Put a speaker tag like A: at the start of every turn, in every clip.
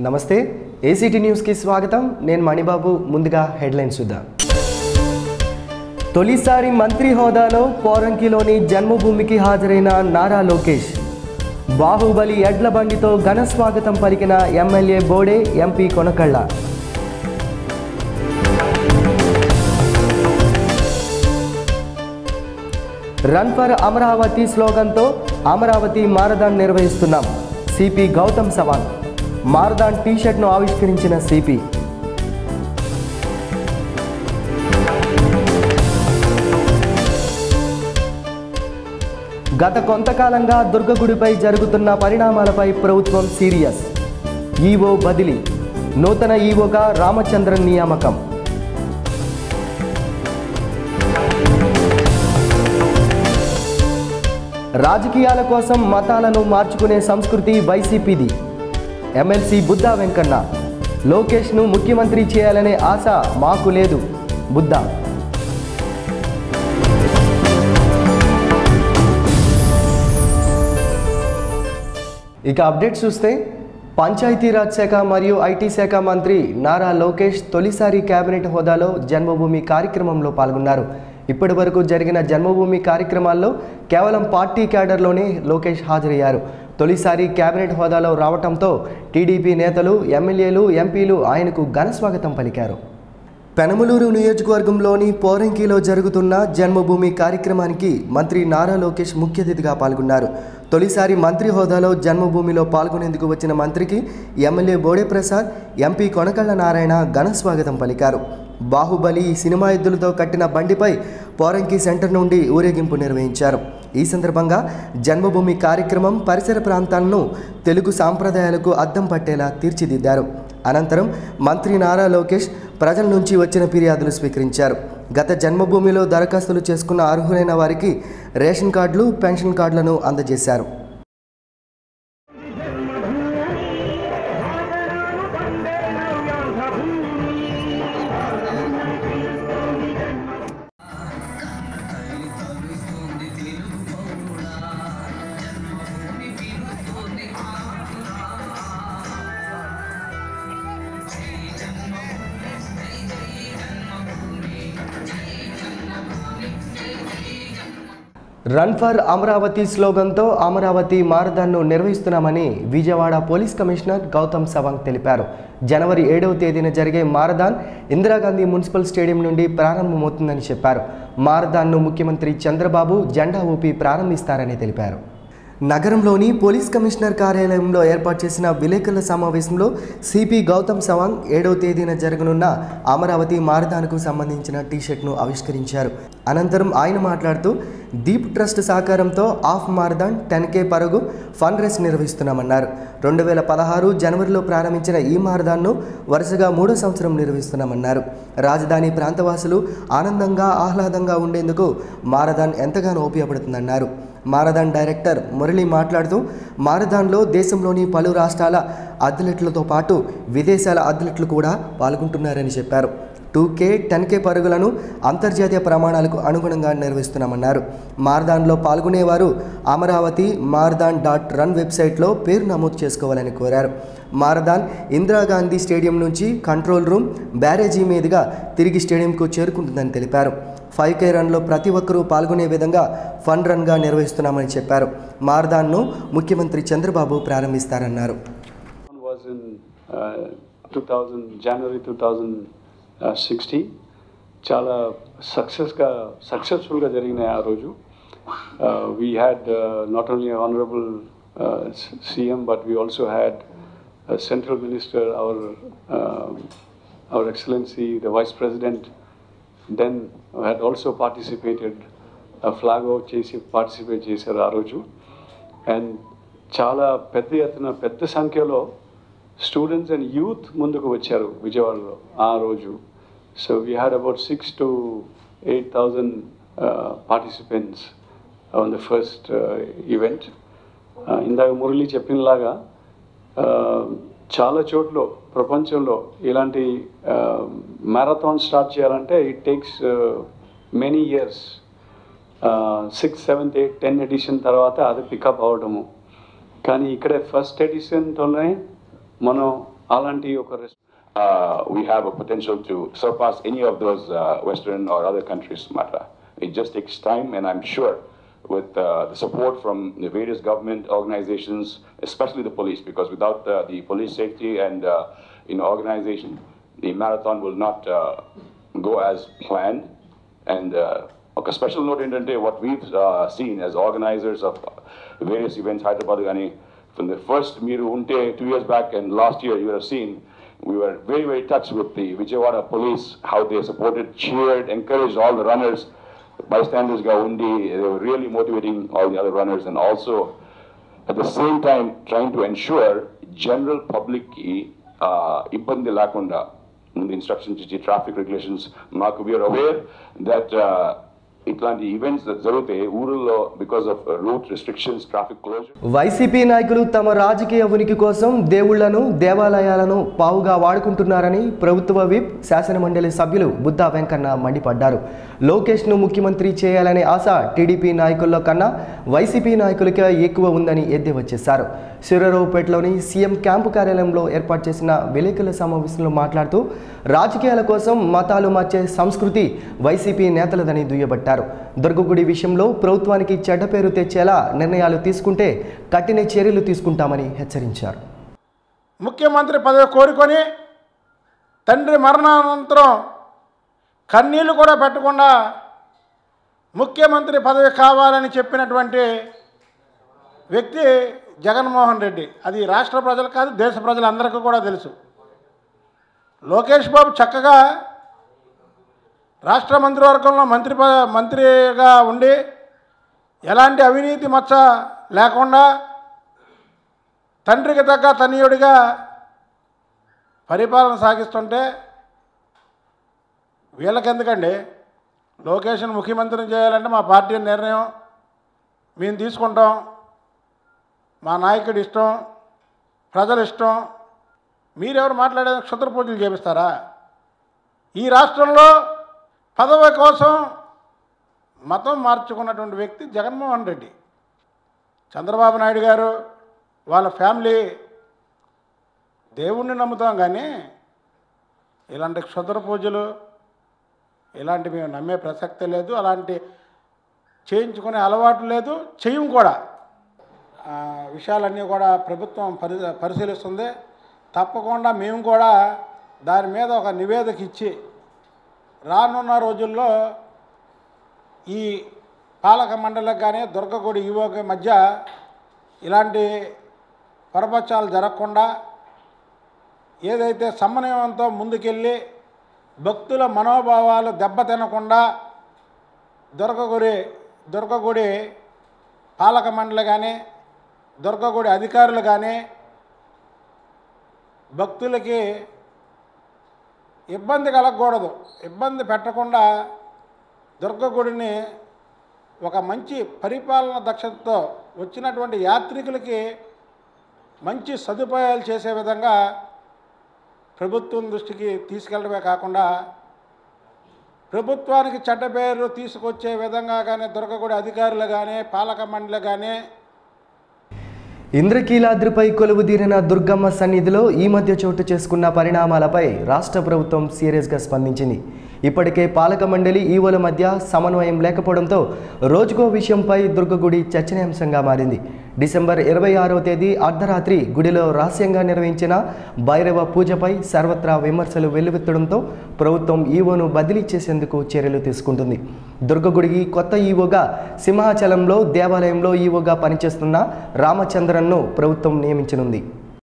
A: నమస్తే ఏసీటీ న్యూస్కి స్వాగతం నేను మణిబాబు ముందుగా హెడ్లైన్స్ చూద్దాం తొలిసారి మంత్రి హోదాలో పోరంకిలోని జన్మభూమికి హాజరైన నారా లోకేష్ బాహుబలి ఎడ్ల బండితో ఘన స్వాగతం పలికిన MLA Bode MP Konakalla run for Amaravati స్లోగన్తో అమరావతి మారథాన్ నిర్వహిస్తున్నాం సిపి గౌతమ్ సవాంగ్ మారథాన్ టీషర్ట్ను ఆవిష్కరించిన సిపి గత కొంతకాలంగా దుర్గగుడిపై జరుగుతున్న పరిణామాలపై ప్రభుత్వం సీరియస్ ఈవో బదిలీ నూతన ఈవోగా రామచంద్రన్ నియామకం రాజకీయాల కోసం మతాలను మార్చుకునే సంస్కృతి వైసీపీది ఎమ్మెల్సీ బుద్ధా వెంకన్న లోకేష్ను ముఖ్యమంత్రి చేయాలనే ఆశ మాకు లేదు బుద్ధా ఇక అప్డేట్ చూస్తే పంచాయతీరాజ్ శాఖ మరియు ఐటీ శాఖ మంత్రి నారా లోకేష్ తొలిసారి కేబినెట్ హోదాలో జన్మభూమి కార్యక్రమంలో పాల్గొన్నారు ఇప్పటి వరకు జరిగిన జన్మభూమి కార్యక్రమాల్లో కేవలం పార్టీ క్యాడర్లోనే లోకేష్ హాజరయ్యారు తొలిసారి కేబినెట్ హోదాలో రావటంతో టీడీపీ నేతలు ఎమ్మెల్యేలు ఎంపీలు ఆయనకు ఘన స్వాగతం పలికారు పెనమలూరు నియోజకవర్గంలోని పోరంకిలో జరుగుతున్న జన్మభూమి కార్యక్రమానికి మంత్రి నారా లోకేష్ ముఖ్య అతిథిగా పాల్గొన్నారు తొలిసారి మంత్రి హోదాలో జన్మభూమిలో పాల్గొనేందుకు వచ్చిన మంత్రికి ఎమ్మెల్యే బోడే ప్రసాద్ ఎంపీ కొనకళ్ళ నారాయణ ఘన స్వాగతం పలికారు బాహుబలి సినిమా ఎద్దులతో కట్టిన బండిపై పోరంకి సెంటర్ నుండి ఊరేగింపు నిర్వహించారు ఈ సందర్భంగా జన్మభూమి కార్యక్రమం పరిసర ప్రాంతాలను తెలుగు సాంప్రదాయాలకు అద్దం పట్టేలా తీర్చిదిద్దారు అనంతరం మంత్రి నారా లోకేష్ ప్రజల నుంచి వచ్చిన ఫిర్యాదులు స్వీకరించారు గత జన్మభూమిలో దరఖాస్తులు చేసుకున్న అర్హులైన వారికి రేషన్ కార్డులు పెన్షన్ కార్డులను అందజేశారు రన్ ఫర్ అమరావతి స్లోగన్తో అమరావతి మారథాన్ను నిర్వహిస్తున్నామని విజయవాడ పోలీస్ కమిషనర్ గౌతమ్ సవాంగ్ తెలిపారు జనవరి ఏడవ తేదీన జరిగే మారథాన్ ఇందిరాగాంధీ మున్సిపల్ స్టేడియం నుండి ప్రారంభమవుతుందని చెప్పారు మారథాన్ను ముఖ్యమంత్రి చంద్రబాబు జెండా ఊపి ప్రారంభిస్తారని తెలిపారు నగరంలోని పోలీస్ కమిషనర్ కార్యాలయంలో ఏర్పాటు చేసిన విలేకరుల సమావేశంలో సిపి గౌతమ్ సవాంగ్ ఏడవ తేదీన జరగనున్న అమరావతి మారథాన్కు సంబంధించిన టీషర్ట్ను ఆవిష్కరించారు అనంతరం ఆయన మాట్లాడుతూ దీప్ ట్రస్ట్ సహకారంతో ఆఫ్ మారథాన్ టెన్ కే పరుగు ఫండ్ రేస్ నిర్వహిస్తున్నామన్నారు రెండు వేల పదహారు జనవరిలో ప్రారంభించిన ఈ మారథాన్ను వరుసగా మూడో సంవత్సరం నిర్వహిస్తున్నామన్నారు రాజధాని ప్రాంతవాసులు ఆనందంగా ఆహ్లాదంగా ఉండేందుకు మారథాన్ ఎంతగానో ఉపయోగపడుతుందన్నారు మారథాన్ డైరెక్టర్ మురళి మాట్లాడుతూ మారథాన్లో దేశంలోని పలు రాష్ట్రాల అథ్లెట్లతో పాటు విదేశాల అథ్లెట్లు కూడా పాల్గొంటున్నారని చెప్పారు టూ కే టెన్ కే పరుగులను అంతర్జాతీయ ప్రమాణాలకు అనుగుణంగా నిర్వహిస్తున్నామన్నారు మారథాన్లో పాల్గొనేవారు అమరావతి మారథాన్ డాట్ రన్ వెబ్సైట్లో పేరు నమోదు చేసుకోవాలని కోరారు మారథాన్ ఇందిరాగాంధీ స్టేడియం నుంచి కంట్రోల్ రూమ్ బ్యారేజీ మీదుగా తిరిగి స్టేడియంకు చేరుకుంటుందని తెలిపారు ఫైవ్ కే రన్లో ప్రతి ఒక్కరూ పాల్గొనే విధంగా ఫన్ రన్గా నిర్వహిస్తున్నామని చెప్పారు మారథాన్ను ముఖ్యమంత్రి Chandrababu ప్రారంభిస్తారన్నారు
B: was in uh, 2000 January 2016 చాలా సక్సెస్గా సక్సెస్ఫుల్గా జరిగినాయి ఆ రోజు we had not only honourable CM but we also had central minister our our excellency the vice president then had also participated flag out చేసి పార్టిసిపేట్ చేశారు ఆ రోజు అండ్ చాలా పెద్ద ఎత్తున పెద్ద సంఖ్యలో స్టూడెంట్స్ అండ్ యూత్ ముందుకు వచ్చారు విజయవాడలో ఆ రోజు so we had about six to eight thousand participants on the first event ఇందాక మురళి చెప్పినలాగా uh, చాలా చోట్ల ప్రపంచంలో ఇలాంటి మ్యారథాన్ స్టార్ట్ చేయాలంటే it takes many years six seventh eight ten edition తర్వాత అది పికప్ అవడము కానీ ఇక్కడ ఫస్ట్ ఎడిషన్తోనే మనం అలాంటి ఒక race
C: uh, we have a potential to surpass any of those uh, Western or other countries matter. It just takes time, and I'm sure with uh, the support from the various government organizations, especially the police, because without uh, the police safety and uh, you know, organization, the marathon will not uh, go as planned. And uh, ఒక special note ఏంటంటే what we've seen as organisers of various events Hyderabad కానీ from the first మీరు ఉంటే two years back and last year you have seen we were very, very touched with the Vijayawada police, how they supported, cheered, encouraged all the runners. Bystanders Gaundi, they were really motivating all the other runners and also at the same time trying to ensure general public uh, ibbandi lakunda in the instructions ఇచ్చి traffic regulations మాకు we are aware that uh, ఇట్లాంటి events జరుగుతాయి ఊళ్ళో because of route restrictions traffic closure
A: YCP నాయకులు తమ రాజకీయ ఉనికి కోసం దేవుళ్లను దేవాలయాలను పావుగా వాడుకుంటున్నారని ప్రభుత్వ విప్ శాసనమండలి సభ్యులు బుద్ధా వెంకన్న మండిపడ్డారు లోకేష్ను ముఖ్యమంత్రి చేయాలనే ఆశ టీడీపీ నాయకుల్లో కన్నా వైసీపీ నాయకులకే ఎక్కువ ఉందని ఎద్దేవా చేశారు సూర్యరావుపేటలోని సీఎం క్యాంపు కార్యాలయంలో ఏర్పాటు చేసిన విలేకరుల సమావేశంలో మాట్లాడుతూ రాజకీయాల కోసం మతాలు మార్చే సంస్కృతి వైసీపీ నేతలదని దుయ్యబట్టారు దుర్గగుడి విషయంలో ప్రభుత్వానికి చెడ్డ పేరు తెచ్చేలా నిర్ణయాలు తీసుకుంటే కఠిన చర్యలు తీసుకుంటామని హెచ్చరించారు
D: ముఖ్యమంత్రి పదవి కోరుకొని తండ్రి మరణానంతరం కన్నీళ్లు కూడా పెట్టకుండా ముఖ్యమంత్రి పదవి కావాలని చెప్పినటువంటి వ్యక్తి జగన్మోహన్ రెడ్డి అది రాష్ట్ర ప్రజలు కాదు దేశ ప్రజలందరికీ కూడా తెలుసు లోకేష్ బాబు చక్కగా రాష్ట్ర మంత్రివర్గంలో మంత్రి ప- మంత్రిగా ఉండి ఎలాంటి అవినీతి మచ్చ లేకుండా తండ్రికి తగ్గ తనయుడిగా పరిపాలన సాగిస్తుంటే వీళ్ళకెందుకండి లోకేష్ను ముఖ్యమంత్రిని చేయాలంటే మా పార్టీ నిర్ణయం మేము తీసుకుంటాం మా నాయకుడి ఇష్టం ప్రజల ఇష్టం మీరెవరు మాట్లాడేది క్షుద్ర పూజలు చేపిస్తారా ఈ రాష్ట్రంలో పదవి కోసం మతం మార్చుకున్నటువంటి వ్యక్తి జగన్మోహన్ రెడ్డి చంద్రబాబు నాయుడు గారు వాళ్ళ ఫ్యామిలీ దేవుణ్ణి నమ్ముతాం కానీ ఇలాంటి క్షుద్ర పూజలు ఇలాంటి మేము నమ్మే ప్రసక్తే లేదు అలాంటి చేయించుకునే అలవాటు లేదు చెయ్యం కూడా ఆ, విషయాలన్నీ కూడా ప్రభుత్వం పరి పరిశీలిస్తుంది తప్పకుండా మేము కూడా దాని మీద ఒక నివేదిక ఇచ్చి రానున్న రోజుల్లో ఈ పాలక మండలికి కానీ దుర్గగుడి ఈవోకి మధ్య ఇలాంటి పరపక్షాలు జరగకుండా ఏదైతే సమన్వయంతో ముందుకెళ్ళి భక్తుల మనోభావాలు దెబ్బతినకుండా దుర్గగుడి దుర్గగుడి పాలక మండలి కానీ దుర్గగుడి అధికారులు కానీ భక్తులకి ఇబ్బంది కలగకూడదు ఇబ్బంది పెట్టకుండా దుర్గగుడిని ఒక మంచి పరిపాలన దక్షతతో వచ్చినటువంటి యాత్రికులకి మంచి సదుపాయాలు చేసే విధంగా ప్రభుత్వం దృష్టికి తీసుకెళ్ళడమే కాకుండా ప్రభుత్వానికి చెడ్డ పేరు తీసుకొచ్చే విధంగా కానీ దుర్గగుడి అధికారులు కానీ పాలక మండలి కానీ
A: ఇంద్రకీలాద్రిపై కొలువుదీరిన దుర్గమ్మ సన్నిధిలో ఈ మధ్య చోటు చేసుకున్న పరిణామాలపై రాష్ట్ర ప్రభుత్వం సీరియస్గా స్పందించింది ఇప్పటికే పాలక మండలి ఈవోల మధ్య సమన్వయం లేకపోవడంతో రోజుకో విషయంపై దుర్గగుడి చర్చనీయాంశంగా మారింది డిసెంబర్ ఇరవై ఆరో తేదీ అర్ధరాత్రి గుడిలో రహస్యంగా నిర్వహించిన భైరవ పూజపై సర్వత్రా విమర్శలు వెల్లువెత్తడంతో ప్రభుత్వం ఈవోను బదిలీ చేసేందుకు చర్యలు తీసుకుంటుంది దుర్గగుడికి కొత్త ఈవోగా సింహాచలంలో దేవాలయంలో ఈవోగా పనిచేస్తున్న రామచంద్రన్ను ప్రభుత్వం నియమించనుంది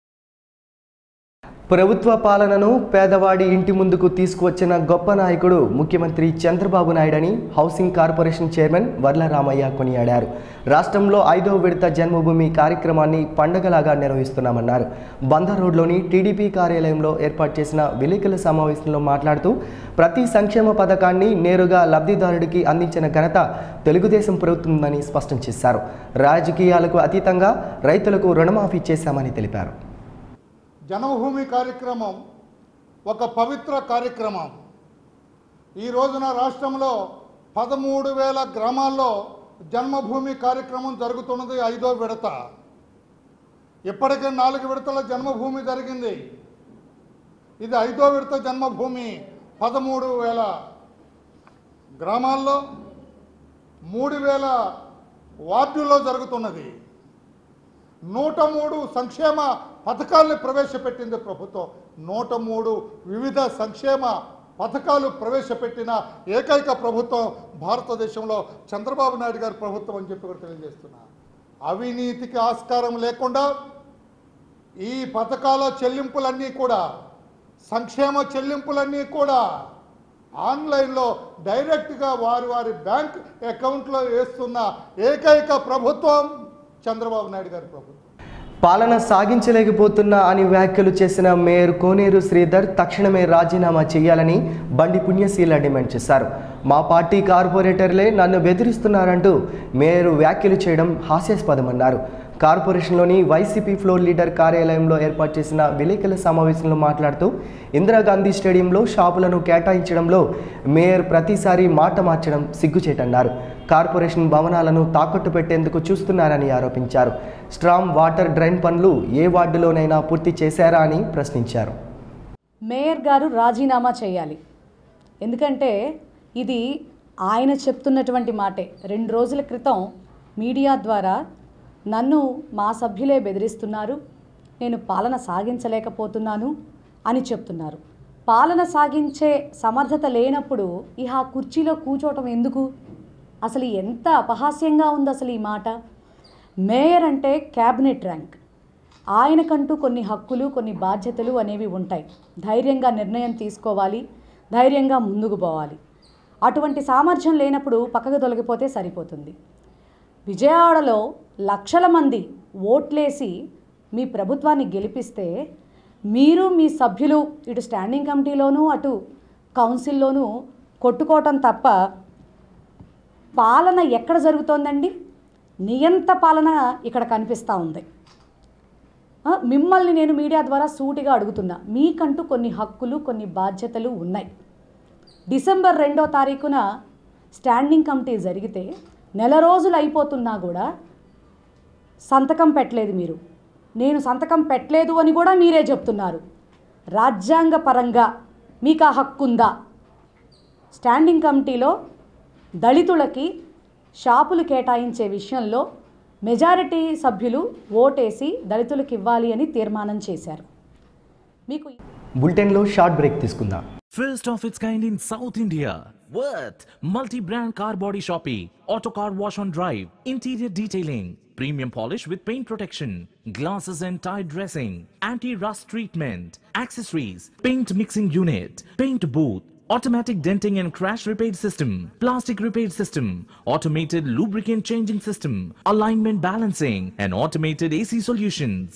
A: ప్రభుత్వ పాలనను పేదవాడి ఇంటి ముందుకు తీసుకువచ్చిన గొప్ప నాయకుడు ముఖ్యమంత్రి చంద్రబాబు నాయుడని housing corporation chairman Varla Ramaiah కొనియాడారు రాష్ట్రంలో ఐదవ విడత జన్మభూమి కార్యక్రమాన్ని పండగలాగా నిర్వహిస్తున్నామన్నారు బందర్ రోడ్లోని టీడీపీ కార్యాలయంలో ఏర్పాటు చేసిన విలేకరుల సమావేశంలో మాట్లాడుతూ ప్రతి సంక్షేమ పథకాన్ని నేరుగా లబ్ధిదారుడికి అందించిన ఘనత తెలుగుదేశం ప్రభుత్వందని స్పష్టం చేశారు రాజకీయాలకు అతీతంగా రైతులకు రుణమాఫీ చేశామని తెలిపారు
E: జన్మభూమి కార్యక్రమం ఒక పవిత్ర కార్యక్రమం ఈ రోజున రాష్ట్రంలో పదమూడు వేల గ్రామాల్లో జన్మభూమి కార్యక్రమం జరుగుతున్నది ఐదో విడత ఇప్పటికే నాలుగు విడతల జన్మభూమి జరిగింది ఇది ఐదో విడత జన్మభూమి పదమూడు వేల గ్రామాల్లో మూడు వేల వార్డుల్లో జరుగుతున్నది నూట మూడు సంక్షేమ పథకాల్ని ప్రవేశపెట్టింది ప్రభుత్వం నూట మూడు వివిధ సంక్షేమ పథకాలు ప్రవేశపెట్టిన ఏకైక ప్రభుత్వం భారతదేశంలో చంద్రబాబు నాయుడు గారి ప్రభుత్వం అని చెప్పి కూడా తెలియజేస్తున్నా అవినీతికి ఆస్కారం లేకుండా ఈ పథకాల చెల్లింపులన్నీ కూడా సంక్షేమ చెల్లింపులన్నీ కూడా ఆన్లైన్లో డైరెక్ట్గా వారి వారి బ్యాంక్ అకౌంట్లో వేస్తున్న ఏకైక ప్రభుత్వం చంద్రబాబు నాయుడు గారి ప్రభుత్వం
A: పాలన సాగించలేకపోతున్నా అని వ్యాఖ్యలు చేసిన మేయర్ కోనేరు శ్రీధర్ తక్షణమే రాజీనామా చేయాలని బండి పుణ్యశీల డిమాండ్ చేశారు మా పార్టీ కార్పొరేటర్లే నన్ను బెదిరిస్తున్నారంటూ మేయర్ వ్యాఖ్యలు చేయడం హాస్యాస్పదమన్నారు కార్పొరేషన్లోని వైసీపీ ఫ్లోర్ లీడర్ కార్యాలయంలో ఏర్పాటు చేసిన విలేకరుల సమావేశంలో మాట్లాడుతూ ఇందిరాగాంధీ స్టేడియంలో షాపులను కేటాయించడంలో మేయర్ ప్రతిసారి మాట మార్చడం సిగ్గుచేటన్నారు కార్పొరేషన్ భవనాలను తాకట్టు పెట్టేందుకు చూస్తున్నారని ఆరోపించారు స్ట్రామ్ వాటర్ డ్రైన్ పనులు ఏ వార్డులోనైనా పూర్తి చేశారా అని ప్రశ్నించారు
F: మేయర్ గారు రాజీనామా చేయాలి ఎందుకంటే ఇది ఆయన చెప్తున్నటువంటి మాటే రెండు రోజుల క్రితం మీడియా ద్వారా నన్ను మా సభ్యులే బెదిరిస్తున్నారు నేను పాలన సాగించలేకపోతున్నాను అని చెప్తున్నారు పాలన సాగించే సమర్థత లేనప్పుడు ఇహ ఆ కుర్చీలో కూర్చోవటం ఎందుకు అసలు ఎంత అపహాస్యంగా ఉంది అసలు ఈ మాట మేయర్ అంటే క్యాబినెట్ ర్యాంక్ ఆయనకంటూ కొన్ని హక్కులు కొన్ని బాధ్యతలు అనేవి ఉంటాయి ధైర్యంగా నిర్ణయం తీసుకోవాలి ధైర్యంగా ముందుకు పోవాలి అటువంటి సామర్థ్యం లేనప్పుడు పక్కకు తొలగిపోతే సరిపోతుంది విజయవాడలో లక్షల మంది ఓట్లేసి మీ ప్రభుత్వాన్ని గెలిపిస్తే మీరు మీ సభ్యులు ఇటు స్టాండింగ్ కమిటీలోనూ అటు కౌన్సిల్లోనూ కొట్టుకోవటం తప్ప పాలన ఎక్కడ జరుగుతోందండి నియంత పాలన ఇక్కడ కనిపిస్తూ ఉంది ఆ, మిమ్మల్ని నేను మీడియా ద్వారా సూటిగా అడుగుతున్నా మీకంటూ కొన్ని హక్కులు కొన్ని బాధ్యతలు ఉన్నాయి డిసెంబర్ రెండో తారీఖున స్టాండింగ్ కమిటీ జరిగితే నెల రోజులు అయిపోతున్నా కూడా సంతకం పెట్టలేదు మీరు నేను సంతకం పెట్టలేదు అని కూడా మీరే చెప్తున్నారు రాజ్యాంగ పరంగా మీకు ఆ హక్కు ఉందా స్టాండింగ్ కమిటీలో దళితులకి షాపులు కేటాయించే విషయంలో మెజారిటీ సభ్యులు ఓటేసి దళితులకు ఇవ్వాలి అని తీర్మానం చేశారు మీకు
A: బులెటిన్లో షార్ట్ బ్రేక్ తీసుకుందాం
G: First of its kind in South India. Worth multi-brand car body shopping, auto car wash on drive, interior detailing, premium polish with paint protection, glasses and tire dressing, anti-rust treatment, accessories, paint mixing unit, paint booth, automatic denting and crash repair system, plastic repair system, automated lubricant changing system, alignment balancing, and automated AC solutions.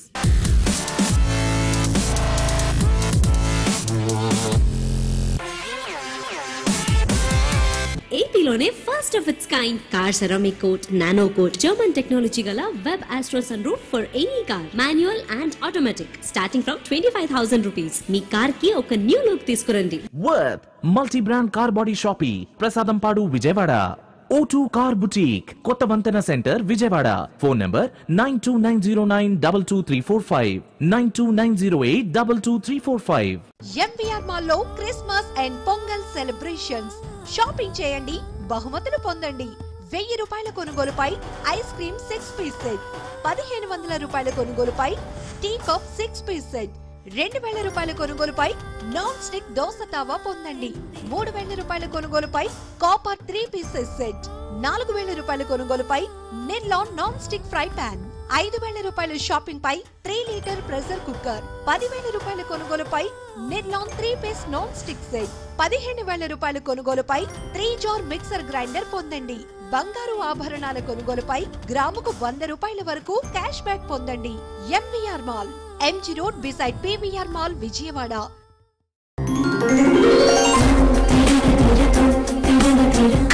H: ఏపీలోనే first of its kind car ceramic coat nano coat German technology గల Webasto sunroof for any car manual and automatic starting from twenty five thousand rupees మీ car కి ఒక new look తీసుకురండి
G: Worth multi-brand car body shoppy Prasadampadu Vijayawada O2 car boutique కొత్త వంతెన centre Vijayawada phone number nine two nine zero nine double two three four five nine two nine zero eight double two three four five
I: MVR మాల్లో Christmas and Pongal celebrations shopping చేయండి బహుమతులు పొందండి వెయ్యి రూపాయల కొనుగోలుపై ice cream six piece set పదిహేను వందల రూపాయల కొనుగోలుపై tea cup six piece set రెండు వేల రూపాయల కొనుగోలుపై నాన్ స్టిక్ దోస తావా పొందండి మూడు వేల రూపాయల కొనుగోలుపై కాపర్ త్రీ పీసెస్ సెట్ నాలుగు వేల రూపాయల కొనుగోలుపై Nirlon non stick fry pan ఐదు వేల రూపాయల షాపింగ్ పై త్రీ లీటర్ ప్రెషర్ కుక్కర్ పదివేల రూపాయల కొనుగోలుపై Nirlon three piece non stick set పదిహేను వేల రూపాయల కొనుగోలుపై త్రీ జార్ మిక్సర్ గ్రైండర్ పొందండి బంగారు ఆభరణాల కొనుగోలుపై గ్రాముకు వంద రూపాయల వరకు క్యాష్ బ్యాక్ పొందండి MVR mall MG road beside PVR mall Vijayawada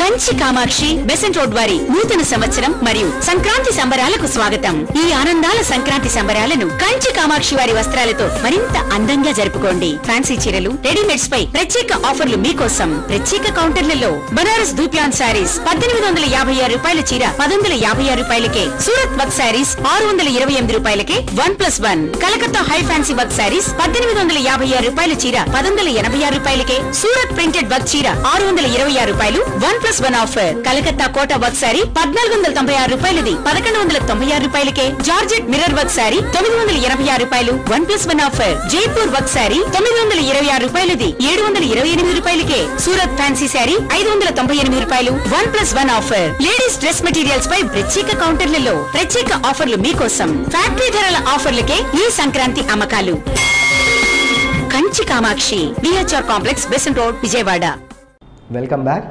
J: Kanchi Kamakshi Besant road వారి నూతన సంవత్సరం మరియు సంక్రాంతి సంబరాలకు స్వాగతం ఈ ఆనందాల సంక్రాంతి సంబరాలను కంచి కామాక్షి వారి వస్త్రాలతో మరింత అందంగా జరుపుకోండి ఫ్యాన్సీ చీరలు రెడీమేడ్స్ పై ప్రత్యేక ఆఫర్లు మీకోసం ప్రత్యేక కౌంటర్లలో బనారస్ దూప్లాన్ శారీస్ పద్దెనిమిది వందల యాభై ఆరు రూపాయల చీర పదొందల యాభై ఆరు రూపాయలకే సూరత్ వర్క్ శారీస్ ఆరు వందల ఇరవై ఎనిమిది రూపాయలకే one plus one Calcutta high fancy work saris పద్దెనిమిది వందల యాభై ఆరు రూపాయల చీర పదొందల ఎనభై ఆరు రూపాయలకే సూరత్ ప్రింటెడ్ వర్క్ చీర ఆరు వందల ఇరవై ఆరు రూపాయలు one plus one offer Calcutta Kota work sari పద్నాలుగు వందల తొంభై ఆరు రూపాయలది పదకొండు వందల తొంభై ఆరు రూపాయలకే జార్జెట్ మిర్రర్ వర్క్ శారీ తొమ్మిది వందల ఎనభై ఆరు రూపాయలు one plus one offer Jaipur work sari తొమ్మిది వందల ఇరవై ఆరు రూపాయలది ఏడు వందల ఇరవై ఎనిమిది రూపాయలకే సూరత్ ఫ్యాన్సీ శారీ ఐదు వందల తొంభై ఎనిమిది రూపాయలు one plus one offer ladies dress materials పై ప్రత్యేక కౌంటర్లలో ప్రత్యేక ఆఫర్లు మీకోసం ఫ్యాక్టరీ ధరల ఆఫర్లకే ఈ సంక్రాంతి అమ్మకాలు Kanchi Kamakshi BHR complex Besant road Vijayawada
A: welcome back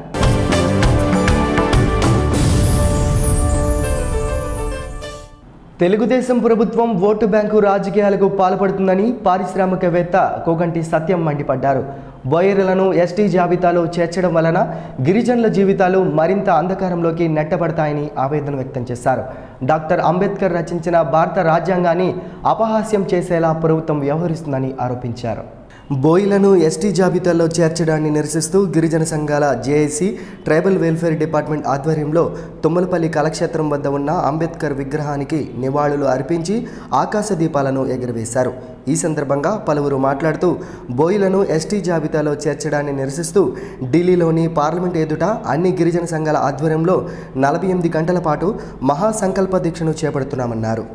A: Telugu Desam ప్రభుత్వం ఓటు బ్యాంకు రాజకీయాలకు పాల్పడుతుందని పారిశ్రామికవేత్త కోగంటి సత్యం మండిపడ్డారు బోయర్లను ఎస్టీ జాబితాలో చేర్చడం వలన గిరిజనుల జీవితాలు మరింత అంధకారంలోకి నెట్టబడతాయని ఆవేదన వ్యక్తం చేశారు డాక్టర్ అంబేద్కర్ రచించిన భారత రాజ్యాంగాన్ని అపహాస్యం చేసేలా ప్రభుత్వం వ్యవహరిస్తుందని ఆరోపించారు బోయిలను ఎస్టీ జాబితాలో చేర్చడాన్ని నిరసిస్తూ గిరిజన సంఘాల జేఏసీ ట్రైబల్ వెల్ఫేర్ డిపార్ట్మెంట్ ఆధ్వర్యంలో తుమ్మలపల్లి కళాక్షేత్రం వద్ద ఉన్న అంబేద్కర్ విగ్రహానికి నివాళులు అర్పించి ఆకాశ దీపాలను ఎగురవేశారు ఈ సందర్భంగా పలువురు మాట్లాడుతూ బోయిలను ఎస్టీ జాబితాలో చేర్చడాన్ని నిరసిస్తూ ఢిల్లీలోని పార్లమెంట్ ఎదుట అన్ని గిరిజన సంఘాల ఆధ్వర్యంలో నలభై ఎనిమిది గంటల పాటు మహాసంకల్ప దీక్షను చేపడుతున్నామన్నారు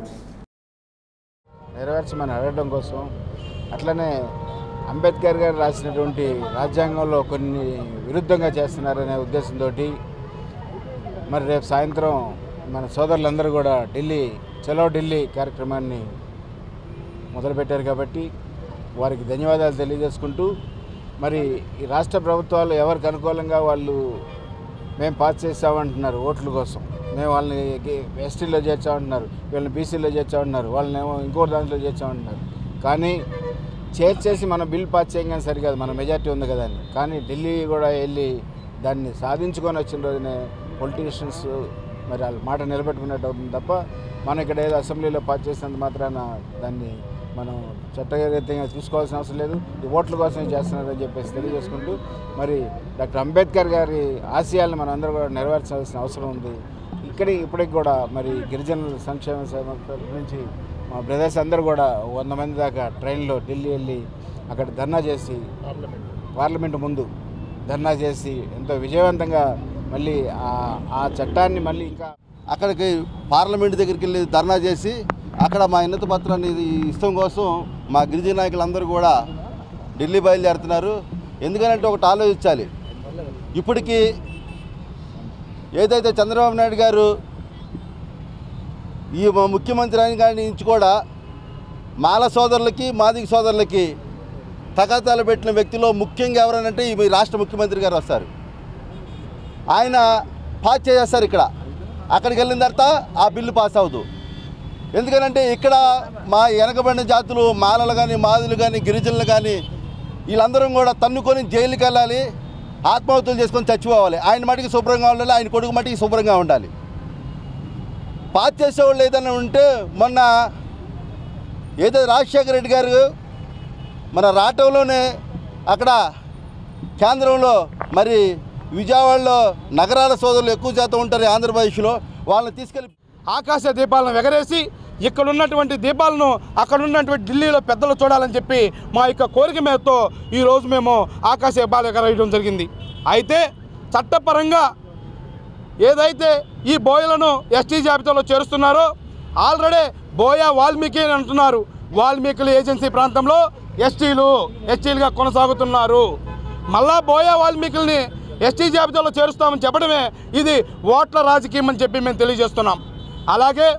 K: నెరవేర్చమని అడగడం కోసం అట్లనే అంబేద్కర్ గారు రాసినటువంటి రాజ్యాంగంలో కొన్ని విరుద్ధంగా చేస్తున్నారనే ఉద్దేశంతో మరి రేపు సాయంత్రం మన సోదరులందరూ కూడా ఢిల్లీ చలో ఢిల్లీ కార్యక్రమాన్ని మొదలుపెట్టారు కాబట్టి వారికి ధన్యవాదాలు తెలియజేసుకుంటూ మరి ఈ రాష్ట్ర ప్రభుత్వాలు ఎవరికి అనుకూలంగా వాళ్ళు మేము పాస్ చేస్తామంటున్నారు ఓట్ల కోసం మేము వాళ్ళని ఎస్టీలో చేర్చామంటున్నారు వీళ్ళని బీసీలో చేర్చామంటున్నారు వాళ్ళని ఏమో ఇంకో దాంట్లో చేర్చామంటున్నారు కానీ చేర్చేసి మనం బిల్ పాస్ చేయగానే సరికాదు మన మెజార్టీ ఉంది కదా అని కానీ ఢిల్లీ కూడా వెళ్ళి దాన్ని సాధించుకొని వచ్చిన రోజునే పొలిటీషియన్స్ మరి వాళ్ళ మాట నిలబెట్టుకున్నట్టు అవుతుంది తప్ప మనం ఇక్కడ ఏదో అసెంబ్లీలో పాస్ చేసినంత మాత్రాన దాన్ని మనం చట్టరీతంగా చూసుకోవాల్సిన అవసరం లేదు ఈ ఓట్ల కోసం చేస్తున్నారని చెప్పేసి తెలియజేసుకుంటూ మరి డాక్టర్ అంబేద్కర్ గారి ఆశయాలను మనం అందరూ కూడా నెరవేర్చాల్సిన అవసరం ఉంది ఇక్కడి ఇప్పటికి కూడా మరి గిరిజనుల సంక్షేమ సేవ గురించి మా బ్రదర్స్ అందరూ కూడా వంద మంది దాకా ట్రైన్లో ఢిల్లీ వెళ్ళి అక్కడ ధర్నా చేసి పార్లమెంట్ ముందు ధర్నా చేసి ఎంతో విజయవంతంగా మళ్ళీ ఆ- ఆ చట్టాన్ని మళ్ళీ ఇంకా
L: అక్కడికి పార్లమెంట్ దగ్గరికి వెళ్ళి ధర్నా చేసి అక్కడ మా ఉన్నత పత్రాన్ని ఇది ఇష్టం కోసం మా గిరిజన నాయకులందరూ కూడా ఢిల్లీ బయలుదేరుతున్నారు ఎందుకంటే ఒకటి ఆలోచించాలి ఇప్పటికీ ఏదైతే చంద్రబాబు నాయుడు గారు ఈ మా ముఖ్యమంత్రి అయిన కాడి నుంచి కూడా మాల సోదరులకి మాదిగ సోదరులకి తగాదాలు పెట్టిన వ్యక్తిలో ముఖ్యంగా ఎవరనంటే ఈ రాష్ట్ర ముఖ్యమంత్రి గారు వస్తారు ఆయన పాస్ చేసేస్తారు ఇక్కడ అక్కడికి వెళ్ళిన తర్వాత ఆ బిల్లు పాస్ అవ్వదు ఎందుకనంటే ఇక్కడ మా వెనకబడిన జాతులు మాలలు కానీ మాదులు కానీ గిరిజనులు కానీ వీళ్ళందరం కూడా తన్నుకొని జైలుకి వెళ్ళాలి ఆత్మహత్యలు చేసుకొని చచ్చిపోవాలి ఆయన మటుకి శుభ్రంగా ఉండాలి ఆయన కొడుకు మటుకి శుభ్రంగా ఉండాలి పాస్ చేసేవాళ్ళు ఏదైనా ఉంటే మొన్న ఏదో రాజశేఖర రెడ్డి గారు మన రాటంలోనే అక్కడ కేంద్రంలో మరి విజయవాడలో నగరాల సోదరులు ఎక్కువ శాతం ఉంటారు ఆంధ్రప్రదేశ్లో వాళ్ళని తీసుకెళ్ళి
D: ఆకాశ దీపాలను ఎగరేసి ఇక్కడ ఉన్నటువంటి దీపాలను అక్కడ ఉన్నటువంటి ఢిల్లీలో పెద్దలు చూడాలని చెప్పి మా యొక్క కోరిక మేరతో ఈరోజు మేము ఆకాశ దీపాలు ఎగరేయడం జరిగింది అయితే చట్టపరంగా ఏదైతే ఈ బోయలను ఎస్టీ జాబితాలో చేరుస్తున్నారో ఆల్రెడీ బోయ వాల్మీకి అని అంటున్నారు వాల్మీకుల ఏజెన్సీ ప్రాంతంలో ఎస్టీలు ఎస్టీలుగా కొనసాగుతున్నారు మళ్ళా బోయ వాల్మీకుల్ని ఎస్టీ జాబితాలో చేరుస్తామని చెప్పడమే ఇది ఓట్ల రాజకీయం అని చెప్పి మేము తెలియజేస్తున్నాం అలాగే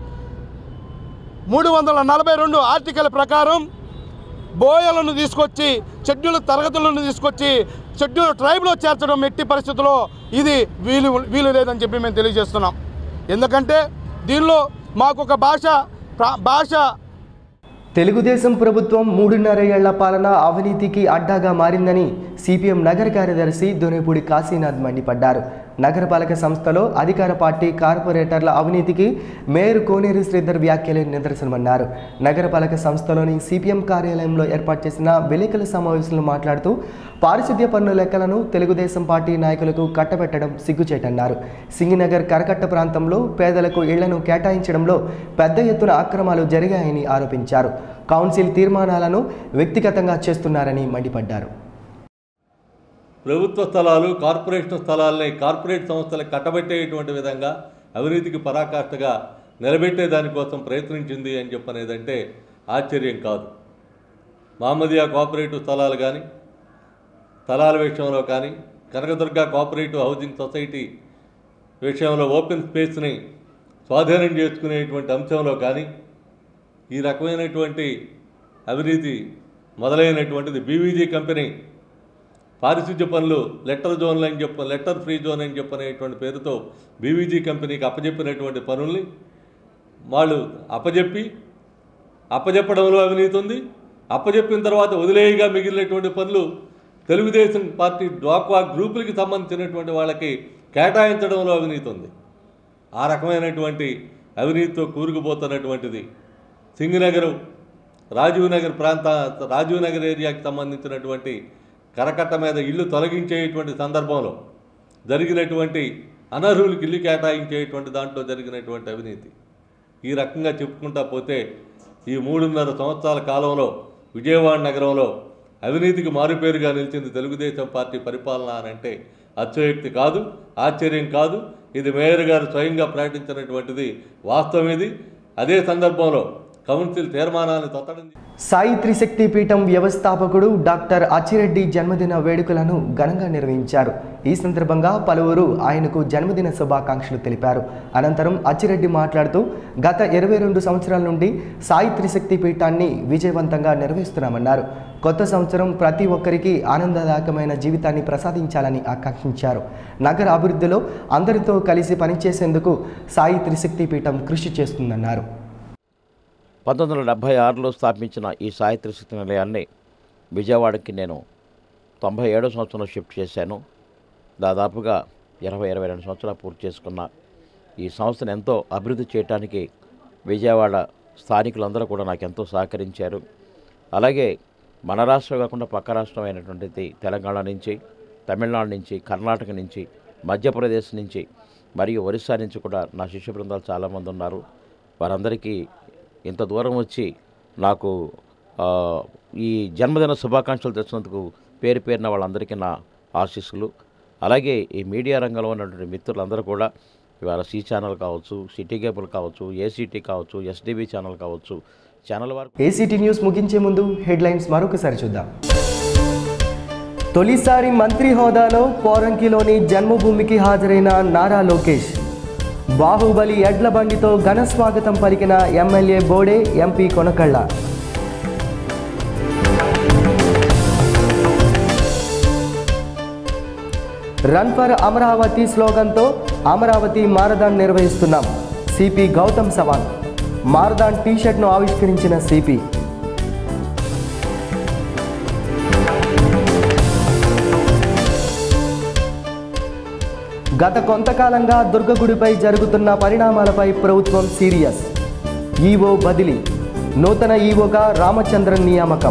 D: మూడు వందల నలభై రెండు ఆర్టికల్ ప్రకారం బోయలను తీసుకొచ్చి షెడ్యూల్ తరగతులను తీసుకొచ్చి షెడ్యూల్ ట్రైబ్లో చేర్చడం ఎట్టి పరిస్థితుల్లో ఇది వీలు వీలు లేదని చెప్పి మేము తెలియజేస్తున్నాం ఎందుకంటే దీనిలో మాకు ఒక భాష ప్రా- భాష
A: తెలుగుదేశం ప్రభుత్వం మూడున్నర ఏళ్ల పాలన అవినీతికి అడ్డాగా మారిందని సిపిఎం నగర కార్యదర్శి దొనేపూడి కాశీనాథ్ మండిపడ్డారు నగరపాలక సంస్థలో అధికార పార్టీ కార్పొరేటర్ల అవినీతికి మేయర్ కోనేరు శ్రీధర్ వ్యాఖ్యలే నిదర్శనమన్నారు నగరపాలక సంస్థలోని సిపిఎం కార్యాలయంలో ఏర్పాటు చేసిన విలేకరుల సమావేశంలో మాట్లాడుతూ పారిశుద్ధ్య పన్ను లెక్కలను తెలుగుదేశం పార్టీ నాయకులకు కట్టబెట్టడం సిగ్గుచేటన్నారు సింగినగర్ కరకట్ట ప్రాంతంలో పేదలకు ఇళ్లను కేటాయించడంలో పెద్ద ఎత్తున అక్రమాలు జరిగాయని ఆరోపించారు కౌన్సిల్ తీర్మానాలను వ్యక్తిగతంగా చేస్తున్నారని మండిపడ్డారు
M: ప్రభుత్వ స్థలాలు కార్పొరేషన్ స్థలాలని కార్పొరేట్ సంస్థలకు కట్టబెట్టేటువంటి విధంగా అవినీతికి పరాకాష్ఠగా నిలబెట్టే దానికోసం ప్రయత్నించింది అని చెప్పనేదంటే ఆశ్చర్యం కాదు మహమ్మదియా కోఆపరేటివ్ స్థలాలు కానీ స్థలాల విషయంలో కానీ కనకదుర్గ కోఆపరేటివ్ హౌసింగ్ సొసైటీ విషయంలో ఓపెన్ స్పేస్ని స్వాధీనం చేసుకునేటువంటి అంశంలో కానీ ఈ రకమైనటువంటి అవినీతి మొదలైనటువంటిది బీవీజీ కంపెనీ పారిశుద్ధ్య పనులు లెటర్ జోన్లు అని చెప్ప లెటర్ ఫ్రీ జోన్ అని చెప్పనేటువంటి పేరుతో బీవీజీ కంపెనీకి అప్పజెప్పినటువంటి పనుల్ని వాళ్ళు అప్పజెప్పి అప్పజెప్పడంలో అవినీతి ఉంది అప్పజెప్పిన తర్వాత వదిలేయగా మిగిలినటువంటి పనులు తెలుగుదేశం పార్టీ డ్వాక్వా గ్రూపులకి సంబంధించినటువంటి వాళ్ళకి కేటాయించడంలో అవినీతి ఉంది ఆ రకమైనటువంటి అవినీతితో కూరుకుపోతున్నటువంటిది సింగనగర్ రాజీవ్ నగర్ ప్రాంత రాజీవ్ నగర్ ఏరియాకి సంబంధించినటువంటి కరకట్ట మీద ఇల్లు తొలగించేటువంటి సందర్భంలో జరిగినటువంటి అనర్హులకు ఇల్లు కేటాయించేటువంటి దాంట్లో జరిగినటువంటి అవినీతి ఈ రకంగా చెప్పుకుంటా పోతే ఈ మూడున్నర సంవత్సరాల కాలంలో విజయవాడ నగరంలో అవినీతికి మారుపేరుగా నిలిచింది తెలుగుదేశం పార్టీ పరిపాలన అని అంటే అత్యయుక్తి కాదు ఆశ్చర్యం కాదు ఇది మేయర్ గారు స్వయంగా ప్రకటించినటువంటిది వాస్తవం ఇది అదే సందర్భంలో కౌన్సిల్ తీర్మానాన్ని తొత్తడం
A: సాయి త్రిశక్తి పీఠం వ్యవస్థాపకుడు డాక్టర్ అచ్చిరెడ్డి జన్మదిన వేడుకలను ఘనంగా నిర్వహించారు ఈ సందర్భంగా పలువురు ఆయనకు జన్మదిన శుభాకాంక్షలు తెలిపారు అనంతరం అచ్చిరెడ్డి మాట్లాడుతూ గత ఇరవై రెండు సంవత్సరాల నుండి సాయి త్రిశక్తి పీఠాన్ని విజయవంతంగా నిర్వహిస్తున్నామన్నారు కొత్త సంవత్సరం ప్రతి ఒక్కరికి ఆనందదాయకమైన జీవితాన్ని ప్రసాదించాలని ఆకాంక్షించారు నగర అభివృద్ధిలో అందరితో కలిసి పనిచేసేందుకు సాయి త్రిశక్తి పీఠం కృషి చేస్తుందన్నారు
N: పంతొమ్మిది వందల డెబ్భై ఆరులో స్థాపించిన ఈ సాహిత్య శక్తి నిలయాన్ని విజయవాడకి నేను తొంభై ఏడో సంవత్సరంలో షిఫ్ట్ చేశాను దాదాపుగా ఇరవై ఇరవై రెండు సంవత్సరాలు పూర్తి చేసుకున్న ఈ సంస్థను ఎంతో అభివృద్ధి చేయడానికి విజయవాడ స్థానికులందరూ కూడా నాకు ఎంతో సహకరించారు అలాగే మన రాష్ట్రం కాకుండా పక్క రాష్ట్రం అయినటువంటిది తెలంగాణ నుంచి తమిళనాడు నుంచి కర్ణాటక నుంచి మధ్యప్రదేశ్ నుంచి మరియు ఒరిస్సా నుంచి కూడా నా శిష్య బృందాలు చాలామంది ఉన్నారు వారందరికీ ఇంత దూరం వచ్చి నాకు ఆ, ఈ జన్మదిన శుభాకాంక్షలు తెచ్చినందుకు పేరు పేరున వాళ్ళందరికీ నా ఆశీస్సులు అలాగే ఈ మీడియా రంగంలో ఉన్నటువంటి మిత్రులందరూ కూడా ఇవాళ సి ఛానల్ కావచ్చు సిటీ కేబుల్ కావచ్చు ఏసీటీ కావచ్చు ఎస్డిబి ఛానల్ కావచ్చు ఛానల్ వారు
A: ఏసీటీ న్యూస్ ముగించే ముందు హెడ్లైన్స్ మరొకసారి చూద్దాం తొలిసారి మంత్రి హోదాలో పోరంకిలోని జన్మభూమికి హాజరైన నారా లోకేష్ బాహుబలి ఎడ్ల బండితో ఘన స్వాగతం పలికిన MLA Bode MP Konakalla run for Amaravati స్లోగన్తో అమరావతి మారథాన్ నిర్వహిస్తున్నాం సిపి గౌతమ్ సవాంగ్ మారథాన్ టీషర్ట్ను ఆవిష్కరించిన సిపి గత కొంతకాలంగా దుర్గగుడిపై జరుగుతున్న పరిణామాలపై ప్రభుత్వం సీరియస్ ఈవో బదిలీ నూతన ఈవోగా రామచంద్రన్ నియామకం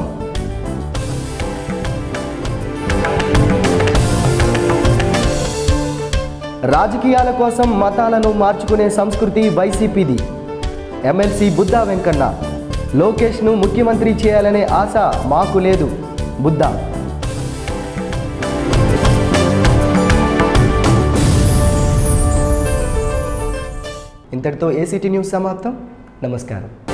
A: రాజకీయాల కోసం మతాలను మార్చుకునే సంస్కృతి వైసీపీది ఎమ్మెల్సీ బుద్ధా వెంకన్న లోకేష్ను ముఖ్యమంత్రి చేయాలనే ఆశ మాకు లేదు బుద్ధా ఇంతటితో ఏసీటీ న్యూస్ సమాప్తం నమస్కారం